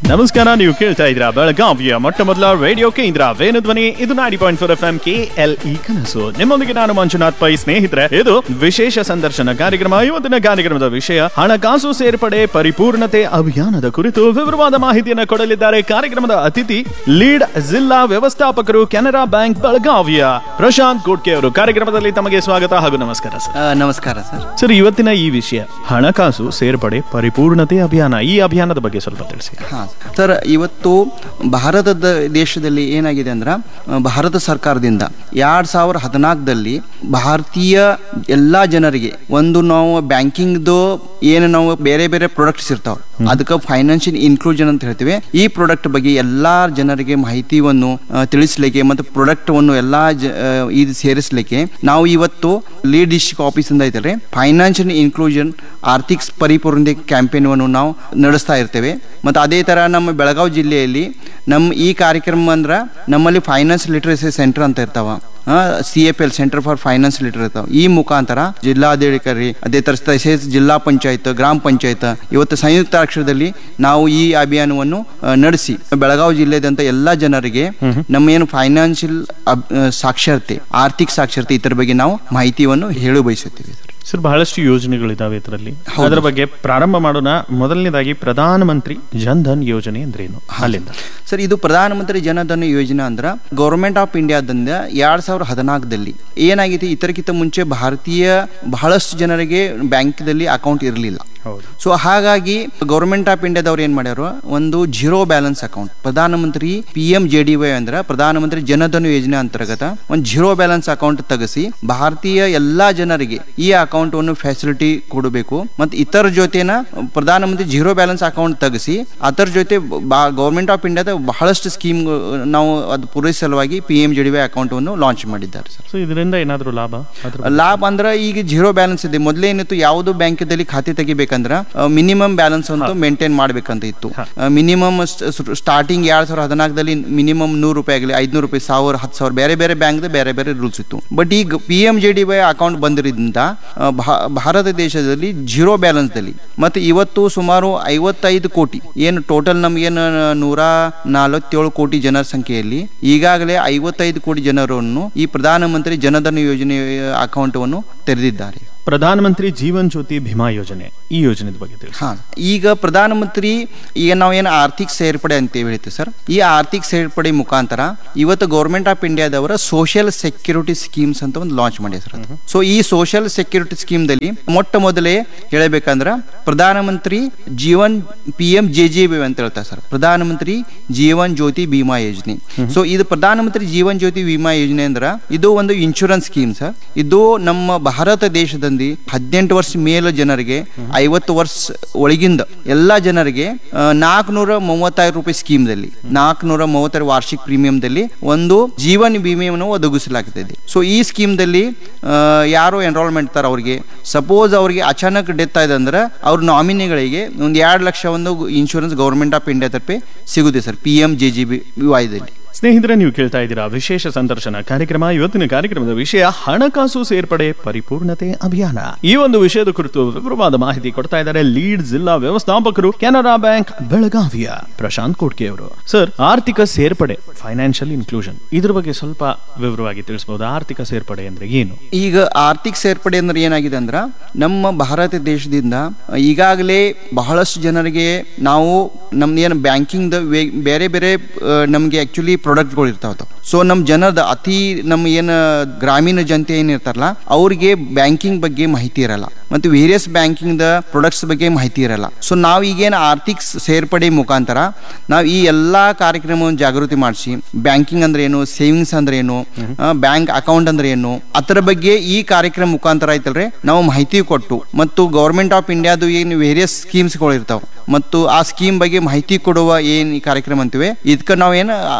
ನಮಸ್ಕಾರ ನೀವು ಕೇಳ್ತಾ ಇದ್ದೀರಾ ಬೆಳಗಾವಿಯ ಮೊಟ್ಟ ಮೊದಲ ರೇಡಿಯೋ ಕೇಂದ್ರ ವೇಣುಧ್ವನಿ ಇದು ನಾಡಿ point four F M K L E ಕನಸು ನಿಮ್ಮೊಂದಿಗೆ ನಾನು ಮಂಜುನಾಥ್ ಪೈ ಸ್ನೇಹಿತರೆ ಇದು ವಿಶೇಷ ಸಂದರ್ಶನ ಕಾರ್ಯಕ್ರಮ ಇವತ್ತಿನ ಕಾರ್ಯಕ್ರಮದ ವಿಷಯ ಹಣಕಾಸು ಸೇರ್ಪಡೆ ಪರಿಪೂರ್ಣತೆ ಅಭಿಯಾನದ ಕುರಿತು ವಿವರವಾದ ಮಾಹಿತಿಯನ್ನು ಕೊಡಲಿದ್ದಾರೆ ಕಾರ್ಯಕ್ರಮದ ಅತಿಥಿ ಲೀಡ್ ಜಿಲ್ಲಾ ವ್ಯವಸ್ಥಾಪಕರು ಕೆನರಾ ಬ್ಯಾಂಕ್ ಬೆಳಗಾವಿಯ ಪ್ರಶಾಂತ್ ಕೋಟ್ಕೆ ಅವರು ಕಾರ್ಯಕ್ರಮದಲ್ಲಿ ತಮಗೆ ಸ್ವಾಗತ ಹಾಗೂ ನಮಸ್ಕಾರ ಸರ್ ಆ, ನಮಸ್ಕಾರ ಸರ್ ಸರ್ ಇವತ್ತಿನ ಈ ವಿಷಯ ಹಣಕಾಸು ಸೇರ್ಪಡೆ ಪರಿಪೂರ್ಣತೆ ಅಭಿಯಾನ ಈ ಅಭಿಯಾನದ ಬಗ್ಗೆ ಸ್ವಲ್ಪ ತಿಳಿಸಿ ಹಾಂ ಸರ್ ಇವತ್ತು ಭಾರತದ ದೇಶದಲ್ಲಿ ಏನಾಗಿದೆ ಅಂದ್ರೆ ಆ, ಭಾರತ ಸರ್ಕಾರದಿಂದ ಎರಡು ಸಾವಿರ ಹದಿನಾಲ್ಕದಲ್ಲಿ ಭಾರತೀಯ ಎಲ್ಲ ಜನರಿಗೆ ಒಂದು ನಾವು ಬ್ಯಾಂಕಿಂಗ್ದು ಏನು ನಾವು ಬೇರೆ ಬೇರೆ ಪ್ರಾಡಕ್ಟ್ಸ್ ಇರ್ತಾವೆ ಅದಕ್ಕೆ ಫೈನಾನ್ಷಿಯಲ್ ಇನ್ಕ್ಲೂಷನ್ ಅಂತ ಹೇಳ್ತೀವಿ ಈ ಪ್ರಾಡಕ್ಟ್ ಬಗ್ಗೆ ಎಲ್ಲ ಜನರಿಗೆ ಮಾಹಿತಿಯನ್ನು ಆ, ತಿಳಿಸ್ಲಿಕ್ಕೆ ಮತ್ತು ಪ್ರಾಡಕ್ಟವನ್ನು ಎಲ್ಲ ಜ ಆ, ಇದು ಸೇರಿಸ್ಲಿಕ್ಕೆ ನಾವು ಇವತ್ತು ಲೀಡ್ ಡಿಸ್ಟ್ರಿಕ್ಟ್ ಆಫೀಸಿಂದ ಇದ್ದಾರೆ ಫೈನಾನ್ಷಿಯಲ್ ಇನ್ಕ್ಲೂಷನ್ ಆರ್ಥಿಕ ಪರಿಪೂರ್ಣತೆ ಕ್ಯಾಂಪೇನನ್ನು ನಾವು ನಡೆಸ್ತಾ ಇರ್ತೇವೆ ಮತ್ತು ಅದೇ ಥರ ನಮ್ಮ ಬೆಳಗಾವಿ ಜಿಲ್ಲೆಯಲ್ಲಿ ನಮ್ಮ ಈ ಕಾರ್ಯಕ್ರಮ ಅಂದ್ರೆ ನಮ್ಮಲ್ಲಿ ಫೈನಾನ್ಸ್ ಲಿಟ್ರಸಿ ಸೆಂಟರ್ ಅಂತ ಇರ್ತಾವ C F L centre for finance literacy ಇರ್ತಾವ ಈ ಮುಖಾಂತರ ಜಿಲ್ಲಾಧಿಕಾರಿ ಅದೇ ಥರ ತಹಸೀಲ್ ಜಿಲ್ಲಾ ಪಂಚಾಯತ್ ಗ್ರಾಮ ಪಂಚಾಯತ್ ಇವತ್ತು ಸಂಯುಕ್ತ ಅಕ್ಷರದಲ್ಲಿ ನಾವು ಈ ಅಭಿಯಾನವನ್ನು ಆ, ನಡೆಸಿ ಬೆಳಗಾವಿ ಜಿಲ್ಲೆದಂತ ಎಲ್ಲ ಜನರಿಗೆ ನಮ್ಮ ಏನು ಫೈನಾನ್ಷಿಯಲ್ ಸಾಕ್ಷರತೆ ಆರ್ಥಿಕ ಸಾಕ್ಷರತೆ ಇದರ ಬಗ್ಗೆ ನಾವು ಮಾಹಿತಿಯನ್ನು ಹೇಳು ಬಯಸುತ್ತೀವಿ ಸರ್ ಸರ್ ಬಹಳಷ್ಟು ಯೋಜನೆಗಳಿದಾವೆ ಇದರಲ್ಲಿ ಅದರ ಬಗ್ಗೆ ಪ್ರಾರಂಭ ಮಾಡೋಣ ಮೊದಲನೇದಾಗಿ ಪ್ರಧಾನ ಮಂತ್ರಿ ಜನ್ ಧನ್ ಯೋಜನೆ ಅಂದ್ರೇನು ಅಲ್ಲಿಂದ ಸರ್ ಇದು ಪ್ರಧಾನಮಂತ್ರಿ ಜನಧನ ಯೋಜನಾ ಅಂದ್ರೆ ಗೌರ್ಮೆಂಟ್ ಆಫ್ ಇಂಡಿಯಾದಿಂದ ಎರಡ್ ಸಾವಿರದ ಹದಿನಾಲ್ಕದಲ್ಲಿ ಏನಾಗಿದೆ ಇದಕ್ಕಿಂತ ಮುಂಚೆ ಭಾರತೀಯ ಬಹಳಷ್ಟು ಜನರಿಗೆ ಬ್ಯಾಂಕ್ದಲ್ಲಿ ಅಕೌಂಟ್ ಇರಲಿಲ್ಲ ಹೌದು ಸೊ ಹಾಗಾಗಿ ಗೌರ್ಮೆಂಟ್ ಆಫ್ ಇಂಡಿಯಾದವ್ರು ಏನ್ ಮಾಡ್ಯಾರ ಒಂದು zero balance account Pradhan Mantri P M J D Y ಅಂದ್ರೆ ಪ್ರಧಾನಮಂತ್ರಿ ಜನಧನ ಯೋಜನೆ ಅಂತರ್ಗತ ಒಂದು ಜೀರೋ ಬ್ಯಾಲೆನ್ಸ್ ಅಕೌಂಟ್ ತೆಗೆಸಿ ಭಾರತೀಯ ಎಲ್ಲಾ ಜನರಿಗೆ ಈ ಅಕೌಂಟ್ ಅನ್ನು ಫೆಸಿಲಿಟಿ ಕೊಡಬೇಕು ಮತ್ತು ಇತರ ಜೊತೆನ ಪ್ರಧಾನಮಂತ್ರಿ ಜೀರೋ ಬ್ಯಾಲೆನ್ಸ್ ಅಕೌಂಟ್ ತೆಗೆಸಿ ಅದರ ಜೊತೆ ಗೌರ್ಮೆಂಟ್ ಆಫ್ ಇಂಡಿಯಾದ ಬಹಳಷ್ಟು ಸ್ಕೀಮ್ ನಾವು ಅದು ಪೂರೈಸ ಸಲುವಾಗಿ P M J D Y account ಅನ್ನು ಲಾಂಚ್ ಮಾಡಿದ್ದಾರೆ ಸರ್ ಸೊ ಇದರಿಂದ ಏನಾದರೂ ಲಾಭ ಅದ್ರ ಬಗ್ಗೆ? ಲಾಭ ಅಂದ್ರೆ ಈಗ ಜೀರೋ ಬ್ಯಾಲೆನ್ಸ್ ಇದೆ ಮೊದಲೇ ಏನಿತ್ತು ಯಾವುದು ಬ್ಯಾಂಕದಲ್ಲಿ ಖಾತೆ ತೆಗಿಬೇಕಂದ್ರ ಮಿನಿಮಮ್ ಬ್ಯಾಲೆನ್ಸ್ ಅಂತೂ ಮೇಂಟೈನ್ ಮಾಡ್ಬೇಕಂತ ಇತ್ತು ಮಿನಿಮಮ್ ಸ್ಟಾರ್ಟಿಂಗ್ ಎರಡ್ ಸಾವಿರದ ಹದಿನಾಲ್ಕದಲ್ಲಿ ಮಿನಿಮಮ್ ನೂರು ರೂಪಾಯಿ ಆಗಲಿ ಐದ್ನೂರು ರೂಪಾಯಿ ಸಾವಿರ ಹತ್ತು ಸಾವಿರ ಬೇರೆ ಬೇರೆ ಬ್ಯಾಂಕ್ ಬೇರೆ ಬೇರೆ ರೂಲ್ಸ್ ಇತ್ತು ಬಟ್ ಈಗ P M J D Y account ಬಂದಿರೋದ್ರಿಂದ ಆ, ಭಾ- ಭಾರತ ದೇಶದಲ್ಲಿ ಜೀರೋ ಬ್ಯಾಲೆನ್ಸ್ ದಲ್ಲಿ ಮತ್ತೆ ಇವತ್ತು ಸುಮಾರು ಐವತ್ತೈದು ಕೋಟಿ ಏನು ಟೋಟಲ್ ನಮ್ಗೇನು ನೂರ ನಲವತ್ತೇಳು ಕೋಟಿ ಜನರ ಸಂಖ್ಯೆಯಲ್ಲಿ ಈಗಾಗಲೇ ಐವತ್ತೈದು ಕೋಟಿ ಜನರನ್ನು ಈ ಪ್ರಧಾನಮಂತ್ರಿ ಜನಧನ ಯೋಜನೆ ಅಕೌಂಟವನ್ನು ತೆರೆದಿದ್ದಾರೆ ಪ್ರಧಾನ ಮಂತ್ರಿ ಜೀವನ್ ಜ್ಯೋತಿ ಭೀಮಾ ಯೋಜನೆ ಈ ಯೋಜನೆದ ಬಗ್ಗೆ ತಿಳಿಸಿ ಹಾ ಈಗ ಪ್ರಧಾನಮಂತ್ರಿ ಈಗ ನಾವು ಏನು ಆರ್ಥಿಕ ಸೇರ್ಪಡೆ ಅಂತ ಹೇಳ್ತೀವಿ ಸರ್ ಈ ಆರ್ಥಿಕ ಸೇರ್ಪಡೆ ಮುಖಾಂತರ ಇವತ್ತು ಗೌರ್ಮೆಂಟ್ ಆಫ್ ಇಂಡಿಯಾದವರ ಸೋಷಿಯಲ್ ಸೆಕ್ಯೂರಿಟಿ ಸ್ಕೀಮ್ಸ್ ಅಂತ ಒಂದು ಲಾಂಚ್ ಮಾಡಿದ್ರು ಸೊ ಈ ಸೋಷಿಯಲ್ ಸೆಕ್ಯೂರಿಟಿ ಸ್ಕೀಮ್ ದಲ್ಲಿ ಮೊಟ್ಟ ಮೊದಲೇ ಹೇಳಬೇಕಂದ್ರ Pradhan Mantri Jeevan P M J J B ಅಂತ ಹೇಳ್ತಾರೆ ಸರ್ ಪ್ರಧಾನಮಂತ್ರಿ ಜೀವನ್ ಜ್ಯೋತಿ ಬಿಮಾ ಯೋಜನೆ ಸೊ ಇದು ಪ್ರಧಾನಮಂತ್ರಿ ಜೀವನ್ ಜ್ಯೋತಿ ವಿಮಾ ಯೋಜನೆ ಅಂದ್ರ ಇದು ಒಂದು ಇನ್ಶೂರೆನ್ಸ್ ಸ್ಕೀಮ್ ಸರ್ ಇದು ನಮ್ಮ ಭಾರತ ದೇಶದಲ್ಲಿ ಹದಿನೆಂಟು ವರ್ಷ ಮೇಲ ಜನರಿಗೆ ಐವತ್ತು ವರ್ಷ ಒಳಗಿಂದ ಎಲ್ಲಾ ಜನರಿಗೆ ನಾಲ್ಕುನೂರ ಮೂವತ್ತಾರು ರೂಪಾಯಿ ಸ್ಕೀಮ್ದಲ್ಲಿ ನಾಲ್ಕುನೂರ ಮೂವತ್ತಾರು ವಾರ್ಷಿಕ ಪ್ರೀಮಿಯಂದಲ್ಲಿ ಒಂದು ಜೀವನ ವಿಮೆಯನ್ನು ಒದಗಿಸಲಾಗುತ್ತದೆ ಸೊ ಈ ಸ್ಕೀಮ್ದಲ್ಲಿ ಯಾರು ಎನ್ರೋಲ್ಮೆಂಟ್ ತರ ಅವ್ರಿಗೆ ಸಪೋಸ್ ಅವ್ರಿಗೆ ಅಚಾನಕ್ ಡೆತ್ ಆಯ್ತು ಅಂದ್ರೆ ಅವ್ರ ನಾಮಿನಿಗಳಿಗೆ ಒಂದು ಎರಡು ಲಕ್ಷ ಒಂದು ಇನ್ಶೂರೆನ್ಸ್ ಗೌರ್ಮೆಂಟ್ ಆಫ್ ಇಂಡಿಯಾ ತರಫೆ ಸಿಗುತ್ತೆ sir P M J G B ವಾಯ್ದಲ್ಲಿ ಸ್ನೇಹಿತರೆ ನೀವು ಕೇಳ್ತಾ ಇದ್ದೀರಾ ವಿಶೇಷ ಸಂದರ್ಶನ ಕಾರ್ಯಕ್ರಮ ಇವತ್ತಿನ ಕಾರ್ಯಕ್ರಮದ ವಿಷಯ ಹಣಕಾಸು ಸೇರ್ಪಡೆ ಪರಿಪೂರ್ಣತೆ ಅಭಿಯಾನ ಈ ಒಂದು ವಿಷಯದ ಕುರಿತು ವಿವರವಾದ ಮಾಹಿತಿ ಕೊಡ್ತಾ ಇದ್ದಾರೆ ಲೀಡ್ ಜಿಲ್ಲಾ ವ್ಯವಸ್ಥಾಪಕರು ಕೆನರಾ ಬ್ಯಾಂಕ್ ಬೆಳಗಾವಿಯ ಪ್ರಶಾಂತ್ ಕೋಟ್ಕೆ ಅವರು ಸರ್ ಆರ್ಥಿಕ ಸೇರ್ಪಡೆ ಫೈನಾನ್ಷಿಯಲ್ ಇನ್ಕ್ಲೂಷನ್ ಇದ್ರ ಬಗ್ಗೆ ಸ್ವಲ್ಪ ವಿವರವಾಗಿ ತಿಳಿಸಬಹುದು ಆರ್ಥಿಕ ಸೇರ್ಪಡೆ ಅಂದ್ರೆ ಏನು ಈಗ ಆರ್ಥಿಕ ಸೇರ್ಪಡೆ ಅಂದ್ರೆ ಏನಾಗಿದೆ ಅಂದ್ರ ನಮ್ಮ ಭಾರತ ದೇಶದಿಂದ ಈಗಾಗಲೇ ಬಹಳಷ್ಟು ಜನರಿಗೆ ನಾವು ನಮ್ದು ಏನು ಬ್ಯಾಂಕಿಂಗ್ ಬೇರೆ ಬೇರೆ ಆ, ನಮ್ಗೆ ಆಕ್ಚುಲಿ ಪ್ರಾಡಕ್ಟ್ಗಳು ಇರ್ತಾವ ಸೊ ನಮ್ಮ ಜನದ ಅತಿ ನಮ್ಮ ಏನು ಗ್ರಾಮೀಣ ಜನತೆ ಏನಿರ್ತಾರಲ್ಲ ಅವ್ರಿಗೆ ಬ್ಯಾಂಕಿಂಗ್ ಬಗ್ಗೆ ಮಾಹಿತಿ ಇರಲ್ಲ ಮತ್ತು ವೇರಿಯಸ್ ಬ್ಯಾಂಕಿಂಗ್ ದ ಪ್ರಾಡಕ್ಟ್ಸ್ ಬಗ್ಗೆ ಮಾಹಿತಿ ಇರಲ್ಲ ಸೊ ನಾವು ಈಗೇನು ಆರ್ಥಿಕ ಸೇರ್ಪಡೆ ಮುಖಾಂತರ ನಾವು ಈ ಎಲ್ಲಾ ಕಾರ್ಯಕ್ರಮವನ್ನು ಜಾಗೃತಿ ಮಾಡಿಸಿ ಬ್ಯಾಂಕಿಂಗ್ ಅಂದ್ರೆ ಏನು ಸೇವಿಂಗ್ಸ್ ಅಂದ್ರೆ ಏನು ಬ್ಯಾಂಕ್ ಅಕೌಂಟ್ ಅಂದ್ರೆ ಏನು ಅದರ ಬಗ್ಗೆ ಈ ಕಾರ್ಯಕ್ರಮ ಮುಖಾಂತರ ಐತಲ್ರಿ ನಾವು ಮಾಹಿತಿ ಕೊಟ್ಟು ಮತ್ತು ಗೌರ್ಮೆಂಟ್ ಆಫ್ ಇಂಡಿಯಾದು ಏನು ವೇರಿಯಸ್ ಸ್ಕೀಮ್ಸ್ಗಳು ಇರ್ತಾವ ಮತ್ತು ಆ ಸ್ಕೀಮ್ ಬಗ್ಗೆ ಮಾಹಿತಿ ಕೊಡುವ ಏನ್ ಈ ಕಾರ್ಯಕ್ರಮ ಅಂತೀವಿ ಇದಕ್ಕೆ ನಾವು ಏನು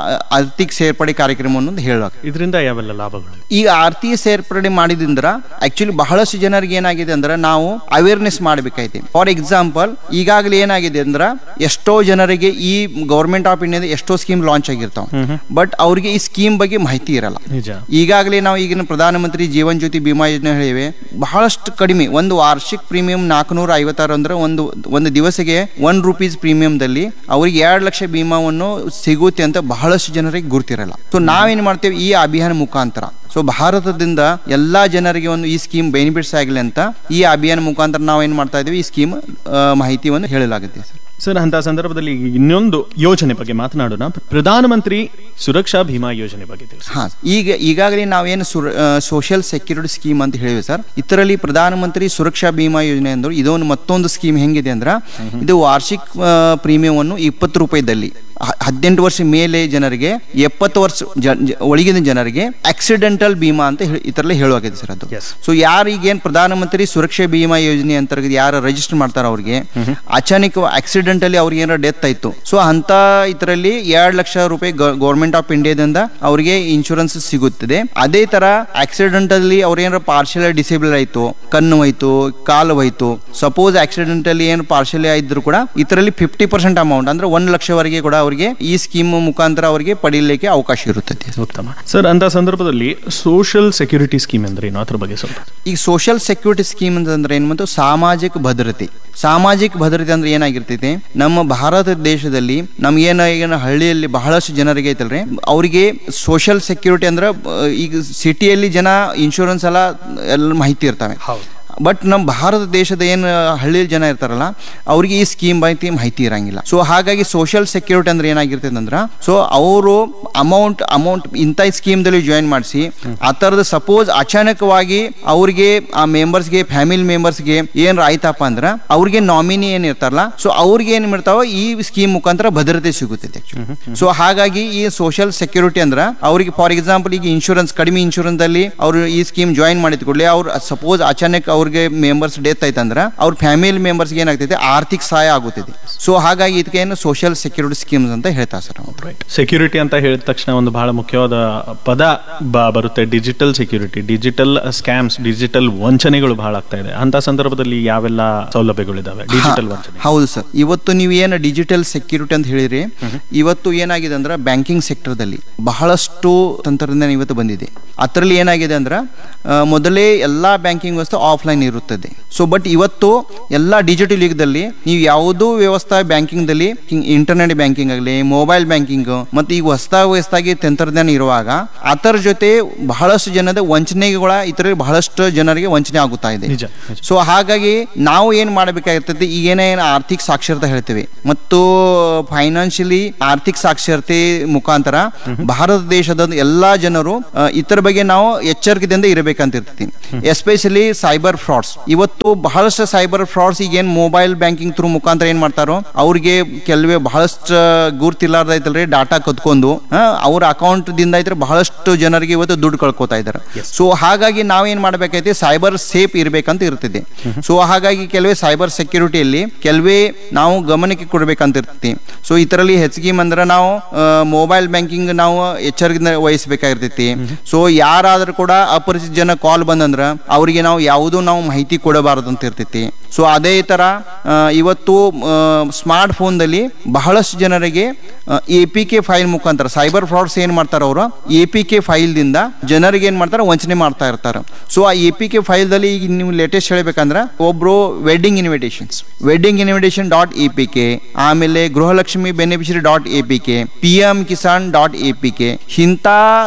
ಆರ್ಥಿಕ ಸೇರ್ಪಡೆ ಕಾರ್ಯಕ್ರಮವನ್ನು ಹೇಳಕ್ ಇದರಿಂದ ಯಾವೆಲ್ಲ ಲಾಭಗಳು ಈ ಆರ್ಥಿಕ ಸೇರ್ಪಡೆ ಮಾಡಿದಿಂದ ಆಕ್ಚುಲಿ ಬಹಳಷ್ಟು ಜನರಿಗೆ ಏನಾಗಿದೆ ಅಂದ್ರೆ ನಾವು ಅವೇರ್ನೆಸ್ ಮಾಡಬೇಕಾಯ್ತು ಫಾರ್ ಎಕ್ಸಾಂಪಲ್ ಈಗಾಗಲೇ ಏನಾಗಿದೆ ಅಂದ್ರೆ ಎಷ್ಟೋ ಜನರಿಗೆ ಈ ಗೌರ್ಮೆಂಟ್ ಆಫ್ ಇಂಡಿಯಾದ ಎಷ್ಟೋ ಸ್ಕೀಮ್ ಲಾಂಚ್ ಆಗಿರ್ತಾವ ಬಟ್ ಅವ್ರಿಗೆ ಈ ಸ್ಕೀಮ್ ಬಗ್ಗೆ ಮಾಹಿತಿ ಇರಲ್ಲ ನಿಜ ಈಗಾಗಲೇ ನಾವು ಈಗಿನ ಪ್ರಧಾನಮಂತ್ರಿ ಜೀವನ್ ಜ್ಯೋತಿ ಬಿಮಾ ಯೋಜನೆ ಹೇಳಿವೆ ಬಹಳಷ್ಟು ಕಡಿಮೆ ಒಂದು ವಾರ್ಷಿಕ ಪ್ರೀಮಿಯಂ ನಾಲ್ಕುನೂರ ಐವತ್ತಾರು ಅಂದ್ರೆ ಒಂದು ಒಂದು ದಿವಸಕ್ಕೆ ಒನ್ ರುಪೀಸ್ ಪ್ರೀಮಿಯಂದಲ್ಲಿ ಅವ್ರಿಗೆ ಎರಡು ಲಕ್ಷ ಬಿಮಾವನ್ನು ಸಿಗುತ್ತೆ ಅಂತ ಬಹಳಷ್ಟು ಜನರಿಗೆ ಗುರ್ತಿರಲ್ಲ ಸೊ ನಾವೇನ್ ಮಾಡ್ತೇವೆ ಈ ಅಭಿಯಾನ ಮುಖಾಂತರ ಸೊ ಭಾರತದಿಂದ ಎಲ್ಲಾ ಜನರಿಗೆ ಒಂದು ಈ ಸ್ಕೀಮ್ ಬೆನಿಫಿಟ್ಸ್ ಆಗಲಿ ಅಂತ ಈ ಅಭಿಯಾನ ಮುಖಾಂತರ ನಾವು ಏನ್ ಮಾಡ್ತಾ ಇದೀವಿ ಈ ಸ್ಕೀಮ್ ಮಾಹಿತಿಯನ್ನು ಹೇಳಲಾಗುತ್ತೆ ಸರ್ ಸರ್ ಅಂತ ಸಂದರ್ಭದಲ್ಲಿ ಇನ್ನೊಂದು ಯೋಜನೆ ಬಗ್ಗೆ ಮಾತನಾಡೋಣ ಪ್ರಧಾನಮಂತ್ರಿ ಸುರಕ್ಷಾ ಭೀಮಾ ಯೋಜನೆ ಬಗ್ಗೆ ತಿಳಿಸಿ ಹಾ ಈಗ ಈಗಾಗಲೇ ನಾವೇನು ಸೋಷಿಯಲ್ ಸೆಕ್ಯೂರಿಟಿ ಸ್ಕೀಮ್ ಅಂತ ಹೇಳಿವೆ ಸರ್ ಇದರಲ್ಲಿ ಪ್ರಧಾನಮಂತ್ರಿ ಸುರಕ್ಷಾ ಭೀಮಾ ಯೋಜನೆ ಅಂದ್ರೆ ಇದೊಂದು ಮತ್ತೊಂದು ಸ್ಕೀಮ್ ಹೆಂಗಿದೆ ಅಂದ್ರೆ ಇದು ವಾರ್ಷಿಕ ಪ್ರೀಮಿಯಂ ಅನ್ನು ಇಪ್ಪತ್ತು ರೂಪಾಯಿದಲ್ಲಿ ಹ- ಹದಿನೆಂಟು ವರ್ಷ ಮೇಲೆ ಜನರಿಗೆ ಎಪ್ಪತ್ತು ವರ್ಷ ಜ- ಜ- ಒಳಗಿನ ಜನರಿಗೆ ಆಕ್ಸಿಡೆಂಟಲ್ ಭೀಮಾ ಅಂತ ಹೇಳಿ ಇದರಲ್ಲಿ ಹೇಳುವಾಗಿದೆ ಸರ್ ಅದು Yes. ಸೊ ಯಾರು ಈಗೇನು ಪ್ರಧಾನಮಂತ್ರಿ ಸುರಕ್ಷಾ ಭೀಮಾ ಯೋಜನೆ ಅಂತರ್ಗತ ಯಾರು ರಿಜಿಸ್ಟರ್ ಮಾಡ್ತಾರ ಅವ್ರಿಗೆ ಅಚಾನಕ್ ಆಕ್ಸಿಡೆಂಟ್ ಅಲ್ಲಿ ಅವ್ರಿಗೆ ಏನಾರ ಡೆತ್ ಆಯ್ತು ಸೊ ಅಂತ ಇದರಲ್ಲಿ ಎರಡ್ ಲಕ್ಷ ರೂಪಾಯಿ ಗೌರ್ಮೆಂಟ್ ಆಫ್ ಇಂಡಿಯಾದಿಂದ ಅವರಿಗೆ ಇನ್ಶೂರೆನ್ಸ್ ಸಿಗುತ್ತದೆ ಅದೇ ತರ ಆಕ್ಸಿಡೆಂಟ್ ಅಲ್ಲಿ ಅವ್ರ ಏನಾರ ಪಾರ್ಷಿಯಲ್ ಡಿಸೇಬಲ್ ಆಯ್ತು ಕಣ್ಣು ಹೋಯ್ತು ಕಾಲು ಹೋಯ್ತು ಸಪೋಸ್ ಆಕ್ಸಿಡೆಂಟ್ ಅಲ್ಲಿ ಏನು ಪಾರ್ಷಿಯಲ್ ಆಯ್ತು ಕೂಡ ಇದರಲ್ಲಿ ಫಿಫ್ಟಿ ಪರ್ಸೆಂಟ್ ಅಮೌಂಟ್ ಅಂದ್ರೆ ಒಂದ್ ಲಕ್ಷವರೆಗೆ ಕೂಡ ಅವರಿಗೆ ಈ ಸ್ಕೀಮ್ ಮುಖಾಂತರ ಅವರಿಗೆ ಪಡೀಲಿಕ್ಕೆ ಅವಕಾಶ ಇರುತ್ತದೆ ಉತ್ತಮ ಸರ್ ಅಂತ ಸಂದರ್ಭದಲ್ಲಿ ಸೋಷಿಯಲ್ ಸೆಕ್ಯೂರಿಟಿ ಸ್ಕೀಮ್ ಅಂದ್ರೆ ಏನು ಅದ್ರ ಬಗ್ಗೆ ಸ್ವಲ್ಪ ಈಗ ಸೋಷಿಯಲ್ ಸೆಕ್ಯೂರಿಟಿ ಸ್ಕೀಮ್ ಅಂತಂದ್ರೆ ಏನು ಮತ್ತು ಸಾಮಾಜಿಕ ಭದ್ರತೆ ಸಾಮಾಜಿಕ ಭದ್ರತೆ ಅಂದ್ರೆ ಏನಾಗಿರ್ತೈತೆ ನಮ್ಮ ಭಾರತ ದೇಶದಲ್ಲಿ ನಮ್ಗೇನು ಈಗ ಹಳ್ಳಿಯಲ್ಲಿ ಬಹಳಷ್ಟು ಜನರಿಗೆ ಐತಲ್ರಿ ಅವರಿಗೆ ಸೋಷಿಯಲ್ ಸೆಕ್ಯೂರಿಟಿ ಅಂದ್ರೆ ಆ, ಈಗ ಸಿಟಿಯಲ್ಲಿ ಜನ ಇನ್ಶೂರೆನ್ಸ್ ಎಲ್ಲ ಎಲ್ಲ ಮಾಹಿತಿ ಇರ್ತವೆ ಹೌದು ಬಟ್ ನಮ್ಮ ಭಾರತ ದೇಶದ ಏನು ಹಳ್ಳಿ ಜನ ಇರ್ತಾರಲ್ಲ ಅವ್ರಿಗೆ ಈ ಸ್ಕೀಮ್ ಬಗ್ಗೆ ಮಾಹಿತಿ ಇರಂಗಿಲ್ಲ ಸೊ ಹಾಗಾಗಿ ಸೋಷಿಯಲ್ ಸೆಕ್ಯೂರಿಟಿ ಅಂದ್ರೆ ಏನಾಗಿರ್ತದೆ ಅಂದ್ರೆ ಸೊ ಅವರು ಅಮೌಂಟ್ ಅಮೌಂಟ್ ಇಂಥ ಸ್ಕೀಮ್ದಲ್ಲಿ ಜಾಯಿನ್ ಮಾಡಿಸಿ ಆ ಥರದ ಸಪೋಸ್ ಅಚಾನಕವಾಗಿ ಅವ್ರಿಗೆ ಆ ಮೆಂಬರ್ಸ್ಗೆ ಫ್ಯಾಮಿಲಿ ಮೆಂಬರ್ಸ್ಗೆ ಏನ್ ಆಯ್ತಪ್ಪ ಅಂದ್ರೆ ಅವ್ರಿಗೆ ನಾಮಿನಿ ಏನ್ ಇರ್ತಾರಲ್ಲ ಸೊ ಅವ್ರಿಗೆ ಏನ್ ಮಾಡ್ತಾವ ಈ ಸ್ಕೀಮ್ ಮುಖಾಂತರ ಭದ್ರತೆ ಸಿಗುತ್ತದೆ ಸೊ ಹಾಗಾಗಿ ಈ ಸೋಷಿಯಲ್ ಸೆಕ್ಯೂರಿಟಿ ಅಂದ್ರೆ ಅವ್ರಿಗೆ ಫಾರ್ ಎಕ್ಸಾಂಪಲ್ ಈಗ ಇನ್ಶೂರೆನ್ಸ್ ಕಡಿಮೆ ಇನ್ಶೂರೆನ್ಸ್ ಅಲ್ಲಿ ಅವರು ಈ ಸ್ಕೀಮ್ ಜಾಯಿನ್ ಮಾಡಿದ ಕೂಡಲೇ ಅವ್ರು ಸಪೋಸ್ ಅಚಾನಕ್ ಅವ್ರಿಗೆ ಮೆಂಬರ್ಸ್ ಡೆತ್ ಆಯ್ತಂದ್ರೆ ಅವ್ರ ಫ್ಯಾಮಿಲಿ ಮೆಂಬರ್ಸ್ಗೆ ಏನಾಗ್ತೈತೆ ಆರ್ಥಿಕ ಸಹಾಯ ಆಗುತ್ತದೆ ಸೊ ಹಾಗಾಗಿ ಇದಕ್ಕೆ ಏನು ಸೋಷಿಯಲ್ ಸೆಕ್ಯೂರಿಟಿ ಸ್ಕೀಮ್ಸ್ ಅಂತ ಹೇಳ್ತಾರೆ ಸರ್ ಅವ್ರು ರೈಟ್ ಸೆಕ್ಯೂರಿಟಿ ಅಂತ ಹೇಳಿದ ತಕ್ಷಣ ಒಂದು ಬಹಳ ಮುಖ್ಯವಾದ ಪದ ಬ- ಬರುತ್ತೆ digital security digital scams digital ವಂಚನೆಗಳು ಬಹಳ ಆಗ್ತಾ ಇದೆ ಅಂತ ಸಂದರ್ಭದಲ್ಲಿ ಯಾವೆಲ್ಲ ಸೌಲಭ್ಯಗಳಿದಾವೆ ಡಿಜಿಟಲ್ ವಂಚನೆ ಹೌದು ಸರ್ ಇವತ್ತು ನೀವು ಏನು ಡಿಜಿಟಲ್ ಸೆಕ್ಯೂರಿಟಿ ಅಂತ ಹೇಳಿರಿ ಇವತ್ತು ಏನಾಗಿದೆ ಅಂದ್ರೆ ಬ್ಯಾಂಕಿಂಗ್ ಸೆಕ್ಟರ್ದಲ್ಲಿ ಬಹಳಷ್ಟು ತಂತ್ರಜ್ಞಾನ ಇವತ್ತು ಬಂದಿದೆ ಅದರಲ್ಲಿ ಏನಾಗಿದೆ ಅಂದ್ರೆ ಆ, ಮೊದಲೇ ಎಲ್ಲ ಬ್ಯಾಂಕಿಂಗ್ ವ್ಯವಸ್ಥೆ ಆಫ್ಲೈನ್ ಇರುತ್ತದೆ ಸೊ ಬಟ್ ಇವತ್ತು ಎಲ್ಲ ಡಿಜಿಟಲ್ ಯುಗದಲ್ಲಿ ನೀವು ಯಾವುದೋ ವ್ಯವಸ್ಥೆ ಬ್ಯಾಂಕಿಂಗ್ದಲ್ಲಿ ಇಂಟರ್ನೆಟ್ ಬ್ಯಾಂಕಿಂಗ್ ಆಗಲಿ ಮೊಬೈಲ್ ಬ್ಯಾಂಕಿಂಗ್ ಮತ್ತು ಈಗ ಹೊಸದಾಗಿ ಹೊಸದಾಗಿ ತಂತ್ರಜ್ಞಾನ ಇರುವಾಗ ಅದರ ಜೊತೆ ಬಹಳಷ್ಟು ಜನದ ವಂಚನೆಗಳ ಇತರ ಬಹಳಷ್ಟು ಜನರಿಗೆ ವಂಚನೆ ಆಗುತ್ತಾ ಇದೆ ನಿಜ ನಿಜ. ಸೊ ಹಾಗಾಗಿ ನಾವು ಏನ್ ಮಾಡಬೇಕಾಗಿರ್ತೈತಿ ಈಗ ಏನೇನು ಆರ್ಥಿಕ ಸಾಕ್ಷರತೆ ಹೇಳ್ತೇವೆ ಮತ್ತು ಫೈನಾನ್ಷಿಯಲಿ ಆರ್ಥಿಕ ಸಾಕ್ಷರತೆ ಮುಖಾಂತರ ಭಾರತ ದೇಶದ ಎಲ್ಲಾ ಜನರು ಆ, ಇತರ ಬಗ್ಗೆ ನಾವು ಎಚ್ಚರಿಕೆದಿಂದ ಇರಬೇಕಂತ ಇರ್ತೈತಿ ಎಸ್ಪೆಷಲಿ ಸೈಬರ್ ಫ್ರಾಡ್ಸ್ ಇವತ್ತು ಬಹಳಷ್ಟು ಸೈಬರ್ ಫ್ರಾಡ್ಸ್ ಈಗ ಏನ್ ಮೊಬೈಲ್ ಬ್ಯಾಂಕಿಂಗ್ ಥ್ರೂ ಮುಖಾಂತರ ಏನ್ ಮಾಡ್ತಾರೋ ಅವ್ರಿಗೆ ಕೆಲವೇ ಬಹಳಷ್ಟು ಗುರ್ತಿಲ್ಲಾರ್ದ ಐತಲ್ರಿ ಡಾಟಾ ಕದ್ಕೊಂಡು ಆ, ಅವ್ರ ಅಕೌಂಟ್ ದಿಂದ ಐತ್ರಿ ಬಹಳಷ್ಟು ಜನರಿಗೆ ಇವತ್ತು ದುಡ್ಡು ಕಳ್ಕೊತಾ ಇದ್ದಾರೆ ಸೊ ಹಾಗಾಗಿ ನಾವೇನ್ ಮಾಡ್ಬೇಕೈತಿ ಸೈಬರ್ ಸೇಫ್ ಇರ್ಬೇಕಂತ ಇರ್ತದೆ ಸೊ ಹಾಗಾಗಿ ಕೆಲವೇ ಸೈಬರ್ ಸೆಕ್ಯೂರಿಟಿಯಲ್ಲಿ ಕೆಲವೇ ನಾವು ಗಮನಕ್ಕೆ ಕೊಡ್ಬೇಕಂತ ಇರ್ತೈತಿ ಸೊ ಇದರಲ್ಲಿ ಹೆಚ್ಚಿಗೆ ಅಂದ್ರೆ ನಾವು ಮೊಬೈಲ್ ಬ್ಯಾಂಕಿಂಗ್ ನಾವು ಎಚ್ಚರಿಕೆ ವಹಿಸಬೇಕಾಗಿರ್ತೈತಿ ಸೊ ಯಾರಾದ್ರೂ ಕೂಡ ಅಪರಿಚಿತ ಜನ ಕಾಲ್ ಬಂದಂದ್ರ ಅವರಿಗೆ ನಾವು ಯಾವುದೂ ನಾವು ಮಾಹಿತಿ ಕೊಡಬಾರದು ಅಂತ ಇರ್ತೈತಿ ಸೊ ಅದೇ ತರ ಆ, ಇವತ್ತು ಸ್ಮಾರ್ಟ್ ಫೋನ್ದಲ್ಲಿ ಬಹಳಷ್ಟು ಜನರಿಗೆ ಎ ಪಿ ಕೆ ಫೈಲ್ ಮುಖಾಂತರ ಸೈಬರ್ ಫ್ರಾಡ್ಸ್ ಏನ್ ಮಾಡ್ತಾರೆ ಅವರು ಎ ಪಿ ಕೆ ಫೈಲ್ದಿಂದ ಜನರಿಗೆ ಏನ್ ಮಾಡ್ತಾರೆ ವಂಚನೆ ಮಾಡ್ತಾ ಇರ್ತಾರೆ ಸೊ ಆ ಎ ಪಿ ಕೆ ಫೈಲ್ದಲ್ಲಿ ಈಗ ನೀವು ಲೇಟೆಸ್ಟ್ ಹೇಳ್ಬೇಕಂದ್ರೆ ಒಬ್ರು wedding invitations wedding invitation dot A P K ಆಮೇಲೆ Gruhalakshmi beneficiary dot A P K P M Kisan dot A P K ಇಂಥ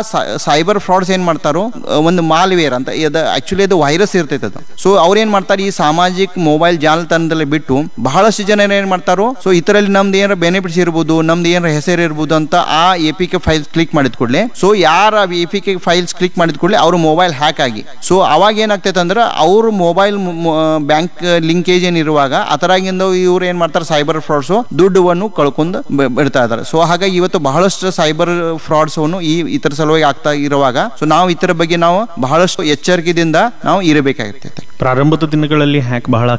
ಸೈಬರ್ ಫ್ರಾಡ್ಸ್ ಏನ್ ಮಾಡ್ತಾರೋ ಅಹ್, ಒಂದು ಮಾಲ್ವೇರ್ ಅಂತ ಇದು ಆಕ್ಚುಲಿ ಅದು ವೈರಸ್ ಇರ್ತೈತೆ ಅದು ಸೊ ಅವ್ರು ಏನ್ ಮಾಡ್ತಾರೆ ಈ ಸಾಮಾಜಿಕ ಮೊಬೈಲ್ ಜಾಲತಾಣದಲ್ಲಿ ಬಿಟ್ಟು ಬಹಳಷ್ಟು ಜನ ಏನ್ ಮಾಡ್ತಾರೋ ಸೊ ಇದರಲ್ಲಿ ನಮ್ದು ಏನಾರ ಬೆನಿಫಿಟ್ಸ್ ಇರ್ಬೋದು ನಮ್ದು ಏನಾರ ಹೆಸರು ಇರ್ಬೋದು ಅಂತ ಆ A P K files click ಮಾಡಿದ ಕೂಡಲೇ ಸೊ ಯಾರ A P K files click ಮಾಡಿದ ಕೂಡಲೇ ಅವ್ರ ಮೊಬೈಲ್ ಹ್ಯಾಕ್ ಆಗಿ ಸೊ ಅವಾಗ ಏನಾಗ್ತೈತೆ ಅಂದ್ರೆ ಅವ್ರ ಮೊಬೈಲ್ ಬ್ಯಾಂಕ್ ಲಿಂಕೇಜ್ ಏನ್ ಇರುವಾಗ ಅದರಾಗಿಂದ ಇವ್ರು ಏನ್ ಮಾಡ್ತಾರೆ ಸೈಬರ್ ಫ್ರಾಡ್ಸ್ ದುಡ್ಡನ್ನು ಕಳ್ಕೊಂಡು ಬ- ಬಿಡ್ತಾ ಇದ್ದಾರೆ ಸೊ ಹಾಗಾಗಿ ಇವತ್ತು ಬಹಳಷ್ಟು ಸೈಬರ್ ಫ್ರಾಡ್ಸ್ ಅನ್ನು ಈ ಇತರ ಸಲುವಾಗಿ ಆಗ್ತಾ ಇರುವಾಗ ಸೊ ನಾವು ಇತರ ಬಗ್ಗೆ ನಾವು ಬಹಳಷ್ಟು ಎಚ್ಚರಿಕೆದಿಂದ ನಾವು ಇರಬೇಕಾಗಿರ್ತೈತೆ ಪ್ರಾರಂಭದ ದಿನಗಳಲ್ಲಿ ಹ್ಯಾಕ್ ಬಹಳ ಆಗ್ತಾ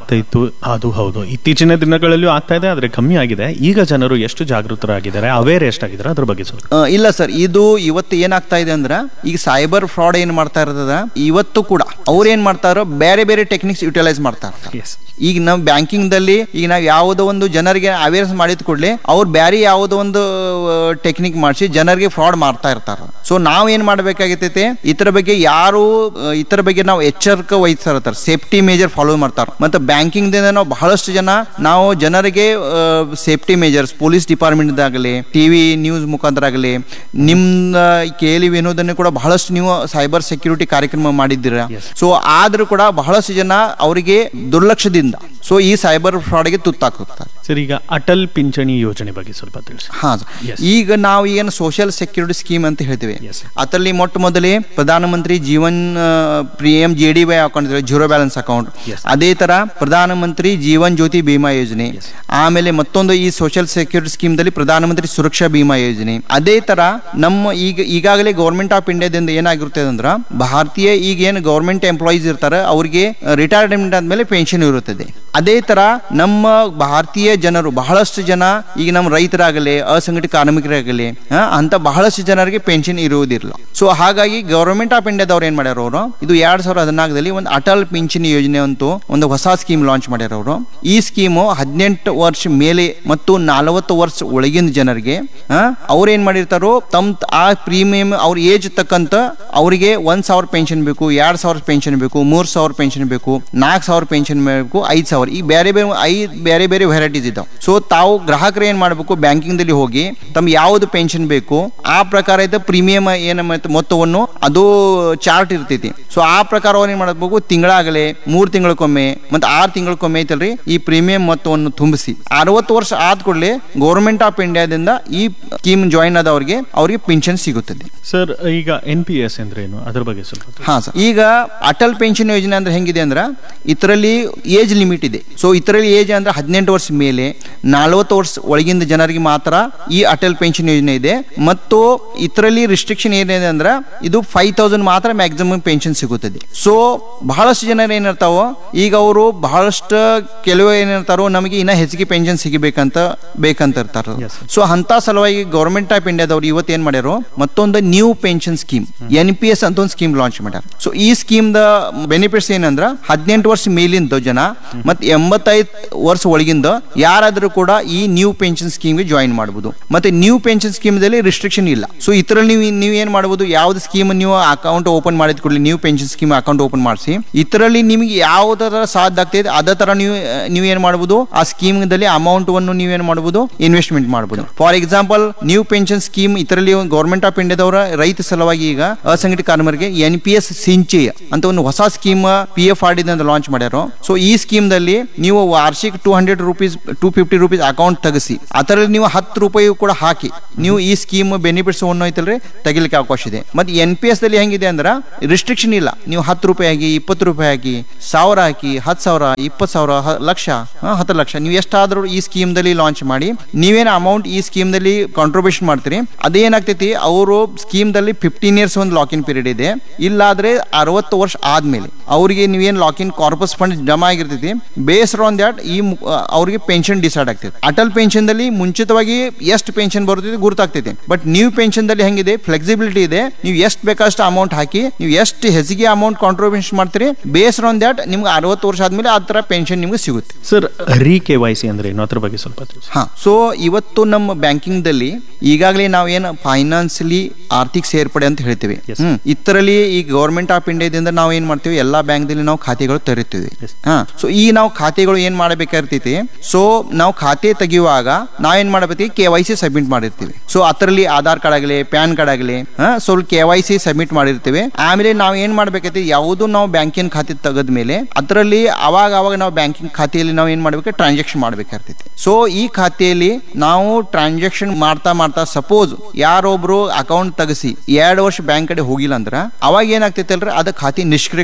ಆಗ್ತಾ ಇತ್ತು ಅದು ಹೌದು ಇತ್ತೀಚಿನ ದಿನಗಳಲ್ಲೂ ಆಗ್ತಾ ಇದೆ ಆದ್ರೆ ಕಮ್ಮಿ ಆಗಿದೆ ಈಗ ಜನರು ಎಷ್ಟು ಜಾಗೃತರಾಗಿದ್ದಾರೆ ಅವೇರ್ ಎಷ್ಟಾಗಿದ್ದಾರೆ ಅದ್ರ ಬಗ್ಗೆ ಸ್ವಲ್ಪ ಆ, ಇಲ್ಲ ಸರ್ ಇದು ಇವತ್ತು ಏನಾಗ್ತಾ ಇದೆ ಅಂದ್ರೆ ಈಗ ಸೈಬರ್ ಫ್ರಾಡ್ ಏನ್ ಮಾಡ್ತಾ ಇರ್ತದ ಇವತ್ತು ಕೂಡ ಅವ್ರು ಏನ್ ಮಾಡ್ತಾರೋ ಬೇರೆ ಬೇರೆ ಟೆಕ್ನಿಕ್ಸ್ ಯುಟಿಲೈಸ್ ಮಾಡ್ತಾ ಇರ್ತಾರೆ ಎಸ್ ಈಗ ನಾವು ಬ್ಯಾಂಕಿಂಗ್ ದಲ್ಲಿ ಈಗ ನಾವು ಯಾವುದೋ ಒಂದು ಜನರಿಗೆ ಅವೇರ್ನೆಸ್ ಮಾಡಿದ ಕೂಡಲೇ ಅವ್ರು ಬೇರೆ ಯಾವುದೋ ಒಂದು ಟೆಕ್ನಿಕ್ ಮಾಡಿಸಿ ಜನರಿಗೆ ಫ್ರಾಡ್ ಮಾಡ್ತಾ ಇರ್ತಾರೆ ಸೊ ನಾವ್ ಏನ್ ಮಾಡ್ಬೇಕಾಗೈತೈತೆ ಇತರ ಬಗ್ಗೆ ಯಾರು ಆ, ಇತರ ಬಗ್ಗೆ ನಾವು ಎಚ್ಚರಿಕೆ ವಹಿಸ್ತಾ ಇರ್ತಾರೆ ಸೇಫ್ಟಿ ಮೇಜರ್ ಫಾಲೋ ಮಾಡ್ತಾರೆ ಮತ್ತೆ ಬ್ಯಾಂಕಿಂಗ್ ದಿಂದ ನಾವು ಬಹಳಷ್ಟು ಜನ ನಾವು ಜನರಿಗೆ ಸೇಫ್ಟಿ ಮೇಜರ್ಸ್ ಪೊಲೀಸ್ ಡಿಪಾರ್ಟ್ಮೆಂಟ್ ಆಗಲಿ ಟಿವಿ ನ್ಯೂಸ್ ಮುಖಾಂತರ ಆಗಲಿ ನಿಮ್ಮ ಕೇಳಿ ವಿನೋದನ್ನು ಕೂಡ ಬಹಳಷ್ಟು ನೀವು ಸೈಬರ್ ಸೆಕ್ಯೂರಿಟಿ ಕಾರ್ಯಕ್ರಮ ಮಾಡಿದ್ದೀರಾ ಸೊ ಆದ್ರೂ ಕೂಡ ಬಹಳಷ್ಟು ಜನ ಅವರಿಗೆ ದುರ್ಲಕ್ಷ್ಯದಿಂದ ಸೊ ಈ ಸೈಬರ್ ಫ್ರಾಡ್ಗೆ ತುತ್ತಾಗ್ತಾರೆ ಸರ್ ಈಗ ಅಟಲ್ ಪಿಂಚಣಿ ಯೋಜನೆ ಬಗ್ಗೆ ಸ್ವಲ್ಪ ತಿಳಿಸಿ ಹಾ Yes. ಈಗ ನಾವು ಏನು ಸೋಷಿಯಲ್ ಸೆಕ್ಯೂರಿಟಿ ಸ್ಕೀಮ್ ಅಂತ ಹೇಳ್ತೀವಿ Yes. ಅದರಲ್ಲಿ ಮೊಟ್ಟ ಮೊದಲೇ ಪ್ರಧಾನಮಂತ್ರಿ ಜೀವನ್ ಪ್ರಿಯಂ J D Y account zero balance account Yes. ಅದೇ ತರ ಪ್ರಧಾನಮಂತ್ರಿ ಜೀವನ್ ಜ್ಯೋತಿ ಬಿಮಾ ಯೋಜನೆ ಆಮೇಲೆ ಮತ್ತೊಂದು ಈ ಸೋಷಿಯಲ್ ಸೆಕ್ಯೂರಿಟಿ ಸ್ಕೀಮ್ ದಲ್ಲಿ ಪ್ರಧಾನಮಂತ್ರಿ ಸುರಕ್ಷಾ ಬಿಮಾ ಯೋಜನೆ ಅದೇ ತರ ನಮ್ಮ ಈಗ ಈಗಾಗಲೇ ಗೌರ್ಮೆಂಟ್ ಆಫ್ ಇಂಡಿಯಾದಿಂದ ಏನಾಗಿರ್ತದೆ ಅಂದ್ರ ಭಾರತೀಯ ಈಗ ಏನು ಗೌರ್ಮೆಂಟ್ ಎಂಪ್ಲಾಯೀಸ್ ಇರ್ತಾರೆ ಅವ್ರಿಗೆ ರಿಟೈರ್ಮೆಂಟ್ ಆದ್ಮೇಲೆ ಪೆನ್ಷನ್ ಇರುತ್ತದೆ ಅದೇ ತರ ನಮ್ಮ ಭಾರತೀಯ ಜನರು ಬಹಳಷ್ಟು ಜನ ಈಗ ನಮ್ಮ ರೈತರಾಗಲಿ ಅಸಂಘಟಿತ ಕಾರ್ಮಿಕರಾಗಲಿ ಆ, ಅಂತ ಬಹಳಷ್ಟು ಜನರಿಗೆ ಪೆನ್ಷನ್ ಇರುವುದಿಲ್ಲ ಸೊ ಹಾಗಾಗಿ ಗೌರ್ಮೆಂಟ್ ಆಫ್ ಇಂಡಿಯಾದವ್ರು ಏನ್ ಮಾಡ್ಯಾರ ಅವರು ಇದು ಎರಡ್ ಸಾವಿರದ ಹದಿನಾಲ್ಕರಲ್ಲಿ ಒಂದು ಅಟಲ್ ಪಿಂಚಣಿ ಯೋಜನೆ ಅಂತೂ ಒಂದು ಹೊಸ ಸ್ಕೀಮ್ ಲಾಂಚ್ ಮಾಡ್ಯಾರ ಅವರು ಈ ಸ್ಕೀಮು ಹದಿನೆಂಟು ವರ್ಷ ಮೇಲೆ ಮತ್ತು ನಲವತ್ತು ವರ್ಷ ಒಳಗಿನ ಜನರಿಗೆ ಅವ್ರು ಏನ್ ಮಾಡಿರ್ತಾರೋ ತಮ್ಮ ಆ ಪ್ರೀಮಿಯಂ ಅವ್ರ ಏಜ್ ತಕ್ಕಂತ ಅವರಿಗೆ ಒಂದ್ ಸಾವಿರ ಪೆನ್ಷನ್ ಬೇಕು ಎರಡ್ ಸಾವಿರ ಪೆನ್ಷನ್ ಬೇಕು ಮೂರ್ ಸಾವಿರ ಪೆನ್ಷನ್ ಬೇಕು ನಾಲ್ಕು ಸಾವಿರ ಪೆನ್ಷನ್ ಬೇಕು ಐದ್ ಸಾವಿರ ಈ ಬೇರೆ ಬೇರೆ ಐದ್ ಬೇರೆ ಬೇರೆ ವೆರೈಟೀಸ್ ಇದಾವೆ ಸೊ ತಾವು ಗ್ರಾಹಕರು ಏನ್ ಮಾಡಬೇಕು ಬ್ಯಾಂಕಿಂಗ್ ದಲ್ಲಿ ಹೋಗಿ ತಮ್ಗೆ ಯಾವ್ದು ಪೆನ್ಷನ್ ಬೇಕು ಆ ಪ್ರಕಾರ ಇದ್ದ ಪ್ರೀಮಿಯಂ ಏನ ಮತ್ತೆ ಮೊತ್ತವನ್ನು ಅದು ಚಾರ್ಟ್ ಇರ್ತೈತಿ ಸೊ ಆ ಪ್ರಕಾರ ಅವ್ರು ಏನ್ ಮಾಡಬೇಕು ತಿಂಗಳಾಗಲೇ ಮೂರ್ ತಿಂಗಳಕ್ಕೊಮ್ಮೆ ಮತ್ತೆ ಆರು ತಿಂಗಳಕ್ಕೊಮ್ಮೆ ಐತಲ್ರಿ ಈ ಪ್ರೀಮಿಯಂ ಮೊತ್ತವನ್ನು ತುಂಬಿಸಿ ಅರವತ್ತು ವರ್ಷ ಆದ ಕೂಡಲೇ ಗೌರ್ಮೆಂಟ್ ಆಫ್ ಇಂಡಿಯಾದಿಂದ ಈ ಸ್ಕೀಮ್ ಜಾಯಿನ್ ಆದವ್ರಿಗೆ ಅವ್ರಿಗೆ ಪೆನ್ಷನ್ ಸಿಗುತ್ತದೆ ಸರ್ ಈಗ ಎನ್ ಪಿ ಎಸ್ ಅಂದ್ರೆ ಏನು ಅದ್ರ ಬಗ್ಗೆ ಸ್ವಲ್ಪ ತಿಳಿಸಿ. ಹಾ ಸರ್ ಈಗ ಅಟಲ್ ಪೆನ್ಷನ್ ಯೋಜನೆ ಅಂದ್ರೆ ಹೆಂಗಿದೆ ಅಂದ್ರೆ ಇದರಲ್ಲಿ ಏಜ್ ಲಿಮಿಟ್ ಇದೆ ಸೊ ಇದರಲ್ಲಿ ಏಜ್ ಅಂದ್ರೆ ಹದಿನೆಂಟು ವರ್ಷ ಮೇಲೆ ನಲವತ್ತು ವರ್ಷ ಒಳಗಿಂದ ಜನರಿಗೆ ಮಾತ್ರ ಈ ಅಟಲ್ ಪೆನ್ಷನ್ ಯೋಜನೆ ಇದೆ ಮತ್ತು ಇದರಲ್ಲಿ ರಿಸ್ಟ್ರಿಕ್ಷನ್ ಏನಿದೆ ಅಂದ್ರೆ ಇದು ಫೈವ್ ತೌಸಂಡ್ ಮಾತ್ರ ಮ್ಯಾಕ್ಸಿಮಮ್ ಪೆನ್ಷನ್ ಸಿಗುತ್ತದೆ ಸೊ ಬಹಳಷ್ಟು ಜನರು ಏನಿರ್ತಾವೋ ಈಗ ಅವರು ಬಹಳಷ್ಟು ಕೆಲವು ಏನಿರ್ತಾರೋ ನಮಗೆ ಇನ್ನ ಹೆಚ್ಚಿಗೆ ಪೆನ್ಷನ್ ಸಿಗಬೇಕಂತ ಬೇಕಂತ ಇರ್ತಾರ Yes, sir. ಸೊ ಅಂತ ಸಲುವಾಗಿ ಗೌರ್ಮೆಂಟ್ ಆಫ್ ಇಂಡಿಯಾದವ್ರು ಇವತ್ತು ಏನ್ ಮಾಡ್ಯಾರು ಮತ್ತೊಂದು new pension scheme N P S ಅಂತ ಒಂದು ಸ್ಕೀಮ್ ಲಾಂಚ್ ಮಾಡ್ಯಾರ ಸೊ ಈ ಸ್ಕೀಮ್ ದ ಬೆನಿಫಿಟ್ಸ್ ಏನಂದ್ರ ಹದಿನೆಂಟು ವರ್ಷ ಮೇಲಿಂದ ಜನ ಮತ್ತೆ ಎಂಬತ್ತೈದು ವರ್ಷ ಒಳಗಿಂದ ಯಾರಾದ್ರೂ ಕೂಡ ಈ ನ್ಯೂ ಪೆನ್ಷನ್ ಸ್ಕೀಮ್ಗೆ ಜಾಯಿನ್ ಮಾಡಬಹುದು ಮತ್ತೆ ನ್ಯೂ ಪೆನ್ಷನ್ ಸ್ಕೀಮ್ ದಲ್ಲಿ ರಿಸ್ಟ್ರಿಕ್ಷನ್ ಇಲ್ಲ ಸೊ ಇದರಲ್ಲಿ ನೀವು ನೀವು ಏನ್ ಮಾಡಬಹುದು ಯಾವ್ದು ಸ್ಕೀಮ್ ನೀವು ಅಕೌಂಟ್ ಓಪನ್ ಮಾಡಿದ ಕೂಡಲೇ new pension scheme account open ಮಾಡಿಸಿ ಇದರಲ್ಲಿ ನಿಮಗೆ ಯಾವ್ದರ ಸಾಧ್ಯ ಆಗ್ತಿದೆ ಅದೇ ತರ ನೀವು ನೀವು ಏನ್ ಮಾಡಬಹುದು ಆ ಸ್ಕೀಮ್ ದಲ್ಲಿ ಅಮೌಂಟ್ ಅನ್ನು ನೀವೇನ್ ಮಾಡಬಹುದು ಇನ್ವೆಸ್ಟ್ಮೆಂಟ್ ಮಾಡಬಹುದು for example new pension scheme ಇದರಲ್ಲಿ ಗೌರ್ಮೆಂಟ್ ಆಫ್ ಇಂಡಿಯಾದವರ ರೈತ ಸಲುವಾಗಿ ಈಗ ಅಸಂಘಟಿತ ಕಾರ್ಮಿಕರಿಗೆ ಎನ್ ಪಿ ಎಸ್ ಸಿಂಚಯ ಅಂತ ಒಂದು ಹೊಸ scheme P F R D launch ಮಾಡ್ಯಾರ ಸೊ ಈ ಸ್ಕೀಮ್ ದಲ್ಲಿ ನೀವು ವಾರ್ಷಿಕ two hundred rupees two fifty rupees account ತೆಗಿಸಿ ಅದರಲ್ಲಿ ನೀವು ಹತ್ತು ರೂಪಾಯಿ ಕೂಡ ಹಾಕಿ ನೀವು ಈ ಸ್ಕೀಮ್ ಬೆನಿಫಿಟ್ಸ್ ಅನ್ನು ಐತಲ್ರಿ ತೆಗಿಲಿಕ್ಕೆ ಅವಕಾಶ ಇದೆ ಮತ್ತೆ ಎನ್ ಪಿ ಎಸ್ ದಲ್ಲಿ ಹೆಂಗಿದೆ ಅಂದ್ರೆ ರಿಸ್ಟ್ರಿಕ್ಷನ್ ಇಲ್ಲ ನೀವು ಹತ್ತು ರೂಪಾಯಿ ಹಾಕಿ ಇಪ್ಪತ್ತು ರೂಪಾಯಿ ಹಾಕಿ ಸಾವಿರ ಹಾಕಿ ಹತ್ತು ಸಾವಿರ ಇಪ್ಪತ್ತು ಸಾವಿರ ಹ- ಲಕ್ಷ ಹ, ಹತ್ತು ಲಕ್ಷ ನೀವು ಎಷ್ಟಾದ್ರೂ ಈ ಸ್ಕೀಮ್ ದಲ್ಲಿ ಲಾಂಚ್ ಮಾಡಿ ನೀವೇನು ಅಮೌಂಟ್ ಈ ಸ್ಕೀಮ್ ದಲ್ಲಿ ಕಾಂಟ್ರಿಬ್ಯೂಷನ್ ಮಾಡ್ತೀರಿ ಅದೇನಾಗ್ತೈತಿ ಅವರು ಸ್ಕೀಮ್ ದಲ್ಲಿ ಫಿಫ್ಟೀನ್ ಇಯರ್ಸ್ ಒಂದು ಲಾಕ್ ಇನ್ ಪೀರಿಯಡ್ ಇದೆ ಇಲ್ಲಾದ್ರೆ ಅರವತ್ತು ವರ್ಷ ಆದ್ಮೇಲೆ ಅವರಿಗೆ ನೀವೇನು ಲಾಕ್ ಇನ್ ಕಾರ್ಪಸ್ ಫಂಡ್ ಜಮಾ ಆಗಿರ್ತೈತಿ ಬೇಸ್ಡ್ ಆನ್ ದ್ಯಾಟ್ ಈ ಮು- ಆ, ಅವ್ರಿಗೆ ಪೆನ್ಷನ್ ಡಿಸೈಡ್ ಆಗ್ತೈತಿ ಅಟಲ್ ಪೆನ್ಷನ್ ದಲ್ಲಿ ಮುಂಚಿತವಾಗಿ ಎಷ್ಟು ಪೆನ್ಷನ್ ಬರ್ತೈತಿ ಗುರುತಾಗ್ತೈತಿ ಬಟ್ ನ್ಯೂ ಪೆನ್ಷನ್ ದಲ್ಲಿ ಹೆಂಗಿದೆ ಫ್ಲೆಕ್ಸಿಬಿಲಿಟಿ ಇದೆ ನೀವು ಎಷ್ಟು ಬೇಕಷ್ಟು ಅಮೌಂಟ್ ಹಾಕಿ ನೀವು ಎಷ್ಟು ಹೆಚ್ಚಿಗೆ ಅಮೌಂಟ್ ಕಾಂಟ್ರಿಬ್ಯೂಷನ್ ಮಾಡ್ತೀರಿ ಬೇಸ್ಡ್ ಆನ್ ದ್ಯಾಟ್ ನಿಮ್ಗೆ ಅರವತ್ತು ವರ್ಷ ಆದ್ಮೇಲೆ ಆ ಥರ ಪೆನ್ಷನ್ ನಿಮ್ಗೆ ಸಿಗುತ್ತೆ ಸರ್ ರೀ ಕೆ ವೈ ಸಿ ಅಂದ್ರೆ ಏನು ಅದ್ರ ಬಗ್ಗೆ ಸ್ವಲ್ಪ ತಿಳಿಸಿ. ಹಾ ಸೊ ಇವತ್ತು ನಮ್ಮ ಬ್ಯಾಂಕಿಂಗ್ ದಲ್ಲಿ ಈಗಾಗಲೇ ನಾವೇನು ಫೈನಾನ್ಸಿಯಲಿ ಆರ್ಥಿಕ ಸೇರ್ಪಡೆ ಅಂತ ಹೇಳ್ತೀವಿ Yes. ಹ್ಮ್ ಇದರಲ್ಲಿ ಈ ಗೌರ್ಮೆಂಟ್ ಆಫ್ ಇಂಡಿಯಾದಿಂದ ನಾವು ಏನ್ ಮಾಡ್ತೀವಿ ಎಲ್ಲಾ ಬ್ಯಾಂಕ್ ದಲ್ಲಿ ನಾವು ಖಾತೆಗಳು ತೆರಿತೀವಿ Yes. ಹಾ ಸೊ ಈ ನಾವು ಖಾತೆಗಳು ಏನ್ ಮಾಡಬೇಕಾಗಿರ್ತೈತಿ ಸೊ ನಾವು ಖಾತೆ ತೆಗೆಯುವಾಗ ನಾವೇನ್ ಮಾಡಬೇಕು ಕೆ ವೈ ಸಿ ಸಬ್ಮಿಟ್ ಮಾಡಿರ್ತೀವಿ ಸೊ ಅದರಲ್ಲಿ ಆಧಾರ್ ಕಾರ್ಡ್ ಆಗಲಿ ಪ್ಯಾನ್ ಕಾರ್ಡ್ ಆಗಲಿ ಸ್ವಲ್ಪ ಕೆ ವೈ ಸಿ ಸಬ್ಮಿಟ್ ಮಾಡಿರ್ತೀವಿ ಆಮೇಲೆ ನಾವು ಏನ್ ಮಾಡ್ಬೇಕೈತಿ ಯಾವುದು ನಾವು ಬ್ಯಾಂಕಿನ ಖಾತೆ ತೆಗೆದ ಮೇಲೆ ಅದರಲ್ಲಿ ಅವಾಗ ಅವಾಗ ನಾವು ಬ್ಯಾಂಕಿಂಗ್ ಖಾತೆಯಲ್ಲಿ ನಾವು ಏನ್ ಮಾಡ್ಬೇಕು ಟ್ರಾನ್ಸಾಕ್ಷನ್ ಮಾಡ್ಬೇಕಾಗ್ತೈತಿ ಸೊ ಈ ಖಾತೆಯಲ್ಲಿ ನಾವು ಟ್ರಾನ್ಸಾಕ್ಷನ್ ಮಾಡ್ತಾ ಮಾಡ್ತಾ ಸಪೋಸ್ ಯಾರೊಬ್ರು ಅಕೌಂಟ್ ತೆಗಿಸಿ ಎರಡು ವರ್ಷ ಬ್ಯಾಂಕ್ ಕಡೆ ಹೋಗಿಲ್ಲ ಅಂದ್ರ ಅವಾಗ ಏನಾಗ್ತೈತೆ ಅಲ್ರಿ ಅದ ಖಾತೆ ನಿಷ್ಕ್ರಿಯ ಖಾತೆ ಆಗ್ತೈತಿ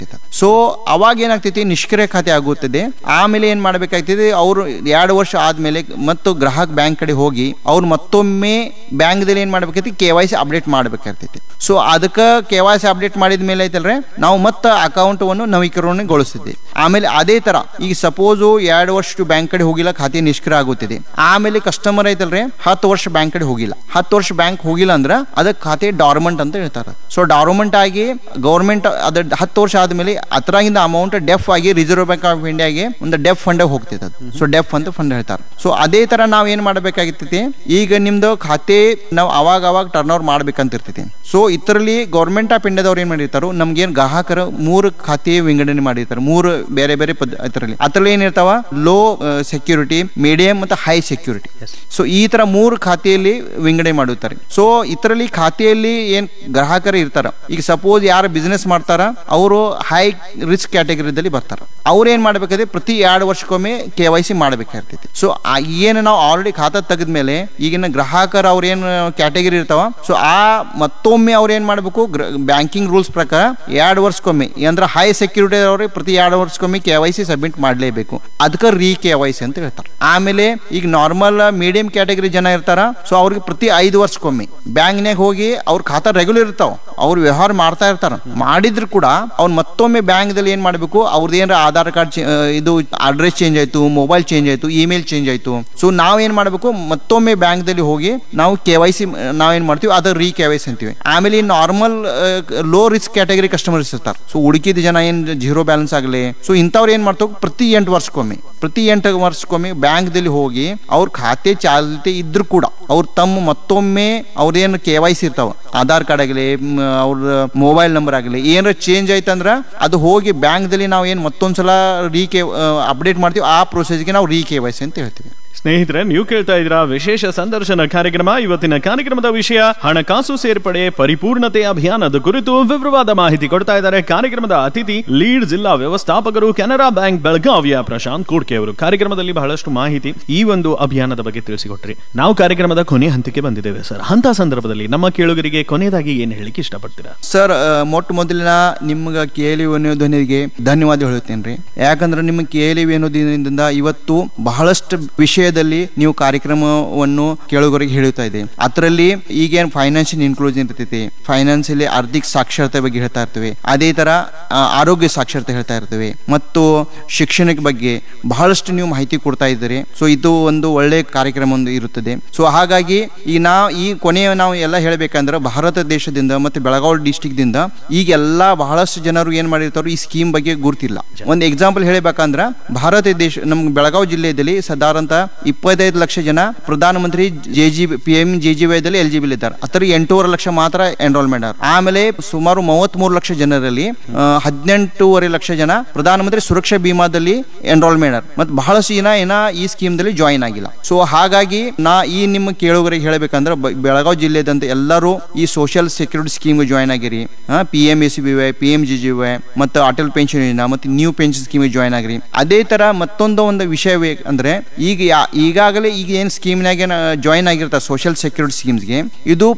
ಮಾಡ್ಬೇಕಾಗ್ತೈತೆ ಸೊ ಅವಾಗ ಏನಾಗ್ತೈತಿ ನಿಷ್ಕ್ರಿಯ ಖಾತೆ ಆಗುತ್ತದೆ ಆಮೇಲೆ ಏನ್ ಮಾಡ್ಬೇಕಾಗ್ತೈತಿ ಅವರು ಎರಡು ವರ್ಷ ಆದ್ಮೇಲೆ ಮತ್ತು ಗ್ರಾಹಕ್ ಬ್ಯಾಂಕ್ ಕಡೆ ಹೋಗಿ ಅವ್ರು ಮತ್ತೊಮ್ಮೆ ಬ್ಯಾಂಕ್ದಲ್ಲಿ ಏನ್ ಮಾಡ್ಬೇಕೈತಿ ಕೆ ವೈ ಸಿ ಅಪ್ಡೇಟ್ ಮಾಡ್ಬೇಕಾಗ್ತೈತಿ ಸೊ ಅದಕ್ಕೆ ಕೆ ವೈ ಸಿ ಅಪ್ಡೇಟ್ ಮಾಡಿದ ಮೇಲೆ ಐತಲ್ರಿ ನಾವು ಮತ್ತೆ ಅಕೌಂಟವನ್ನು ನವೀಕರಣಗೊಳಿಸ್ತಿದ್ದೆ ಆಮೇಲೆ ಅದೇ ತರ ಈಗ ಸಪೋಸು ಎರಡು ವರ್ಷ ಬ್ಯಾಂಕ್ ಕಡೆ ಹೋಗಿಲ್ಲ ಖಾತೆ ನಿಷ್ಕ್ರಿಯ ಆಗುತ್ತಿದೆ ಆಮೇಲೆ ಕಸ್ಟಮರ್ ಐತಲ್ರಿ ಹತ್ತು ವರ್ಷ ಬ್ಯಾಂಕ್ ಕಡೆ ಹೋಗಿಲ್ಲ ಹತ್ತು ವರ್ಷ ಬ್ಯಾಂಕ್ ಹೋಗಿಲ್ಲ ಅಂದ್ರೆ ಅದಕ್ಕೆ ಖಾತೆ ಡಾರ್ಮೆಂಟ್ ಅಂತ ಹೇಳ್ತಾರೆ ಸೊ ಡಾರ್ಮೆಂಟ್ ಆಗಿ ಗೌರ್ಮೆಂಟ್ ಅದ ಹತ್ತು ವರ್ಷ ಆದ್ಮೇಲೆ ಅದರಾಗಿಂದ ಅಮೌಂಟ್ ಡೆಫ್ ಆಗಿ ರಿಸರ್ವ್ ಬ್ಯಾಂಕ್ ಆಫ್ ಇಂಡಿಯಾಗೆ ಒಂದು ಡೆಫ್ ಫಂಡ್ ಹೋಗ್ತೈತೆ ಅದು ಸೊ ಡೆಫ್ ಅಂತ ಫಂಡ್ ಹೇಳ್ತಾರೆ ಸೊ ಅದೇ ತರ ನಾವ್ ಏನ್ ಮಾಡ್ಬೇಕಾಗಿರ್ತೈತಿ ಈಗ ನಿಮ್ದು ಖಾತೆ ನಾವು ಅವಾಗ ಅವಾಗ ಟರ್ನ್ ಓವರ್ ಮಾಡ್ಬೇಕಂತ ಇರ್ತೈತಿ ಸೊ ಇದರಲ್ಲಿ ಗೌರ್ಮೆಂಟ್ ಆಫ್ ಇಂಡಿಯಾದವ್ರು ಏನ್ ಮಾಡಿರ್ತಾರೋ ನಮ್ಗೇನ್ ಗ್ರಾಹಕರ ಮೂರು ಖಾತೆ ವಿಂಗಡಣೆ ಮಾಡಿರ್ತಾರೆ ಮೂರು ಬೇರೆ ಬೇರೆ ಪದ್ ಅದರಲ್ಲಿ ಅದರಲ್ಲಿ ಏನಿರ್ತಾವ ಲೋ ಸೆಕ್ಯೂರಿಟಿ ಮೀಡಿಯಂ ಮತ್ತು ಹೈ ಸೆಕ್ಯೂರಿಟಿ ಸೊ ಈ ತರ ಮೂರು ಖಾತೆಯಲ್ಲಿ ವಿಂಗಡಣೆ ಮಾಡುತ್ತಾರೆ ಸೊ ಇದರಲ್ಲಿ ಖಾತೆಯಲ್ಲಿ ಏನ್ ಗ್ರಾಹಕರು ಇರ್ತಾರ ಈಗ ಸಪೋಸ್ ಯಾರು ಬಿಸ್ನೆಸ್ ಮಾಡ್ತಾರ ಅವರು ಹೈ ರಿಸ್ಕ್ ಕ್ಯಾಟಗರಿದಲ್ಲಿ ಬರ್ತಾರ ಅವ್ರು ಏನ್ ಮಾಡ್ಬೇಕಾದ್ರೆ ಪ್ರತಿ ಎರಡು ವರ್ಷಕ್ಕೊಮ್ಮೆ ಕೆ ವೈ ಸಿ ಮಾಡ್ಬೇಕಾಗಿರ್ತೈತಿ ಸೊ ಏನು ನಾವು ಆಲ್ರೆಡಿ ಖಾತಾ ತೆಗೆದ್ಮೇಲೆ ಈಗಿನ ಗ್ರಾಹಕರು ಅವ್ರ ಏನ್ ಕ್ಯಾಟಗರಿ ಇರ್ತಾವ ಸೊ ಆ ಮತ್ತೊಮ್ಮೆ ಅವ್ರು ಏನ್ ಮಾಡ್ಬೇಕು ಬ್ಯಾಂಕಿಂಗ್ ರೂಲ್ಸ್ ಪ್ರಕಾರ ಎರಡು ವರ್ಷಕ್ಕೊಮ್ಮೆ ಅಂದ್ರೆ ಹೈ ಸೆಕ್ಯೂರಿಟಿ ಅವ್ರಿಗೆ ಪ್ರತಿ ಎರಡು ವರ್ಷಕ್ಕೊಮ್ಮೆ ಕೆ ವೈ ಸಿ ಸಬ್ಮಿಟ್ ಮಾಡಲೇಬೇಕು ಅದಕ್ಕೆ ರೀ ಕೆ ವೈ ಸಿ ಅಂತ ಹೇಳ್ತಾರೆ ಆಮೇಲೆ ಈಗ ನಾರ್ಮಲ್ ಮೀಡಿಯಂ ಕ್ಯಾಟಗರಿ ಜನ ಇರ್ತಾರ ಸೊ ಅವ್ರಿಗೆ ಪ್ರತಿ ಐದು ವರ್ಷಕ್ಕೊಮ್ಮೆ ಬ್ಯಾಂಕ್ನಾಗ ಹೋಗಿ ಅವ್ರ ಖಾತಾ ರೆಗ್ಯುಲರ್ ಇರ್ತಾವ ಅವ್ರು ವ್ಯವಹಾರ ಮಾಡ್ತಾ ಇರ್ತಾರ ಮಾಡಿದ್ರು ಕೂಡ ಅವ್ರು ಮತ್ತೊಮ್ಮೆ ಬ್ಯಾಂಕ್ದಲ್ಲಿ ಏನ್ ಮಾಡಬೇಕು ಅವ್ರದ್ದು ಏನಾರ ಆಧಾರ್ ಕಾರ್ಡ್ ಇದು ಅಡ್ರೆಸ್ ಚೇಂಜ್ ಆಯ್ತು ಮೊಬೈಲ್ ಚೇಂಜ್ ಆಯ್ತು ಇಮೇಲ್ ಚೇಂಜ್ ಆಯ್ತು ಸೊ ನಾವೇನ್ ಮಾಡಬೇಕು ಮತ್ತೊಮ್ಮೆ ಬ್ಯಾಂಕ್ದಲ್ಲಿ ಹೋಗಿ ನಾವು ಕೆ ವೈ ಸಿ ನಾವೇನ್ ಮಾಡ್ತೀವಿ ಅದ ರೀ ಕೆ ವೈ ಸಿ ಅಂತೀವಿ ಆಮೇಲೆ normal low risk category customers ಇರ್ತಾರೆ ಸೊ ಉಡುಕಿದ ಜನ ಏನ್ ಜೀರೋ ಬ್ಯಾಲೆನ್ಸ್ ಆಗಲಿ ಸೊ ಇಂಥವ್ರು ಏನ್ ಮಾಡ್ತಾವ ಪ್ರತಿ ಎಂಟು ವರ್ಷಕ್ಕೊಮ್ಮೆ ಪ್ರತಿ ಎಂಟು ವರ್ಷಕ್ಕೊಮ್ಮೆ ಬ್ಯಾಂಕ್ದಲ್ಲಿ ಹೋಗಿ ಅವ್ರ ಖಾತೆ ಚಾಲ್ತಿ ಇದ್ರು ಕೂಡ ಅವ್ರು ತಮ್ಮ ಮತ್ತೊಮ್ಮೆ ಅವ್ರದೇನು ಕೆ ವೈ ಸಿ ಇರ್ತಾವ ಆಧಾರ್ ಕಾರ್ಡ್ ಆಗಲಿ ಅವ್ರ ಮೊಬೈಲ್ ನಂಬರ್ ಆಗಲಿ ಏನಾರ ಚೇಂಜ್ ಆಯ್ತಂದ್ರ ಅದು ಹೋಗಿ ಬ್ಯಾಂಕ್ದಲ್ಲಿ ನಾವು ಏನು ಮತ್ತೊಂದ್ಸಲ ರೀ ಕೆ ಅಪ್ಡೇಟ್ ಮಾಡ್ತೀವಿ ಆ ಪ್ರೊಸೆಸ್ಗೆ ನಾವು ರೀ ಕೆ ವೈ ಸಿ ಅಂತ ಹೇಳ್ತೀವಿ ಸ್ನೇಹಿತರೆ ನೀವು ಕೇಳ್ತಾ ಇದ್ದೀರಾ ವಿಶೇಷ ಸಂದರ್ಶನ ಕಾರ್ಯಕ್ರಮ ಇವತ್ತಿನ ಕಾರ್ಯಕ್ರಮದ ವಿಷಯ ಹಣಕಾಸು ಸೇರ್ಪಡೆ ಪರಿಪೂರ್ಣತೆ ಅಭಿಯಾನದ ಕುರಿತು ವಿವರವಾದ ಮಾಹಿತಿ ಕೊಡ್ತಾ ಇದ್ದಾರೆ ಕಾರ್ಯಕ್ರಮದ ಅತಿಥಿ ಲೀಡ್ ಜಿಲ್ಲಾ ವ್ಯವಸ್ಥಾಪಕರು ಕೆನರಾ ಬ್ಯಾಂಕ್ ಬೆಳಗಾವಿಯ ಪ್ರಶಾಂತ್ ಕೂಡ್ಕೆ ಅವರು ಕಾರ್ಯಕ್ರಮದಲ್ಲಿ ಬಹಳಷ್ಟು ಮಾಹಿತಿ ಈ ಒಂದು ಅಭಿಯಾನದ ಬಗ್ಗೆ ತಿಳಿಸಿಕೊಟ್ರಿ ನಾವು ಕಾರ್ಯಕ್ರಮದ ಕೊನೆ ಹಂತಕ್ಕೆ ಬಂದಿದ್ದೇವೆ ಸರ್ ಅಂತ ಸಂದರ್ಭದಲ್ಲಿ ನಮ್ಮ ಕೇಳುಗರಿಗೆ ಕೊನೆಯದಾಗಿ ಏನು ಹೇಳಿಕ್ಕೆ ಇಷ್ಟಪಡ್ತೀರಾ ಸರ್ ಆ, ಮೊಟ್ಟ ಮೊದಲಿನ ನಿಮ್ಗೆ ಕೇಳಿ ಧ್ವನಿಗೆ ಧನ್ಯವಾದ ಹೇಳುತ್ತೇನೆ ರೀ ಯಾಕಂದ್ರೆ ನಿಮ್ಮ ಕೇಳಿ ಧ್ವನಿಯಿಂದ ಇವತ್ತು ಬಹಳಷ್ಟು ವಿಷಯದಲ್ಲಿ ನೀವು ಕಾರ್ಯಕ್ರಮವನ್ನು ಕೇಳುಗರಿಗೆ ಹೇಳುತ್ತಾ ಇದೆ ಅದರಲ್ಲಿ ಈಗೇನು ಫೈನಾನ್ಷಿಯಲ್ ಇನ್ಕ್ಲೂಷನ್ ಇರ್ತೈತಿ ಫೈನಾನ್ಷಿಯಲಿ ಆರ್ಥಿಕ ಸಾಕ್ಷರತೆ ಬಗ್ಗೆ ಹೇಳ್ತಾ ಇರ್ತೇವೆ ಅದೇ ತರ ಆ, ಆರೋಗ್ಯ ಸಾಕ್ಷರತೆ ಹೇಳ್ತಾ ಇರ್ತೇವೆ ಮತ್ತು ಶಿಕ್ಷಣದ ಬಗ್ಗೆ ಬಹಳಷ್ಟು ನೀವು ಮಾಹಿತಿ ಕೊಡ್ತಾ ಇದ್ದೀರಿ ಸೊ ಇದು ಒಂದು ಒಳ್ಳೆ ಕಾರ್ಯಕ್ರಮ ಒಂದು ಇರುತ್ತದೆ ಸೊ ಹಾಗಾಗಿ ಈ ನಾ ಈ ಕೊನೆಯ ನಾವು ಎಲ್ಲ ಹೇಳ್ಬೇಕಂದ್ರೆ ಭಾರತ ದೇಶದಿಂದ ಮತ್ತೆ ಬೆಳಗಾವಿ ಡಿಸ್ಟಿಕ್ ದಿಂದ ಈಗ ಎಲ್ಲ ಬಹಳಷ್ಟು ಜನರು ಏನ್ ಮಾಡಿರ್ತಾರೋ ಈ ಸ್ಕೀಮ್ ಬಗ್ಗೆ ಗುರ್ತಿಲ್ಲ ಒಂದು ಎಕ್ಸಾಂಪಲ್ ಹೇಳಬೇಕಂದ್ರ ಭಾರತ ದೇಶ ನಮ್ಮ ಬೆಳಗಾವಿ ಜಿಲ್ಲೆಯಲ್ಲಿ ಸಾಧಾರಣತ ಇಪ್ಪತ್ತೈದು ಲಕ್ಷ ಜನ Pradhan Mantri J G P M J G ವೈದಲ್ಲಿ ಎಲಿಜಿಬಲ್ ಇದ್ದಾರೆ ಅದರ ಎಂಟೂವರೆ ಲಕ್ಷ ಮಾತ್ರ ಎನ್ರೋಲ್ಮೆಂಟ್ ಆರ್ ಆಮೇಲೆ ಸುಮಾರು ಮೂವತ್ಮೂರು ಲಕ್ಷ ಜನರಲ್ಲಿ ಆ, ಹದಿನೆಂಟೂವರೆ ಲಕ್ಷ ಜನ ಪ್ರಧಾನಮಂತ್ರಿ ಸುರಕ್ಷಾ ಬಿಮಾದಲ್ಲಿ ಎನ್ರೋಲ್ಮೆಂಟ್ ಆರ್ ಮತ್ತೆ ಬಹಳಷ್ಟು ಜನ ಏನ ಈ ಸ್ಕೀಮ್ ದಲ್ಲಿ ಜಾಯಿನ್ ಆಗಿಲ್ಲ ಸೊ ಹಾಗಾಗಿ ನಾ ಈ ನಿಮ್ಮ ಕೇಳುಗರಿಗೆ ಹೇಳಬೇಕಂದ್ರೆ ಬ- ಬೆಳಗಾವಿ ಜಿಲ್ಲೆದಂತ ಎಲ್ಲರೂ ಈ ಸೋಷಿಯಲ್ ಸೆಕ್ಯೂರಿಟಿ ಸ್ಕೀಮ್ ಜಾಯಿನ್ ಆಗಿರಿ P M S B Y P M G G Y ಮತ್ತು ಅಟಲ್ ಪೆನ್ಷನ್ ಯೋಜನಾ ಮತ್ತು ನ್ಯೂ ಪೆನ್ಷನ್ ಸ್ಕೀಮ್ ಜಾಯಿನ್ ಆಗಿರಿ ಅದೇ ತರ ಮತ್ತೊಂದು ಒಂದು ವಿಷಯವೇ ಅಂದ್ರೆ ಈಗ ಯಾ- ಈಗಾಗಲೇ ಈಗ ಏನು ಸ್ಕೀಮ್ನಾಗ ಜಾಯಿನ್ ಆಗಿರ್ತಾರೆ ಸೋಷಿಯಲ್ ಸೆಕ್ಯೂರಿಟಿ ಸ್ಕೀಮ್ಸ್ಗೆ ಇದು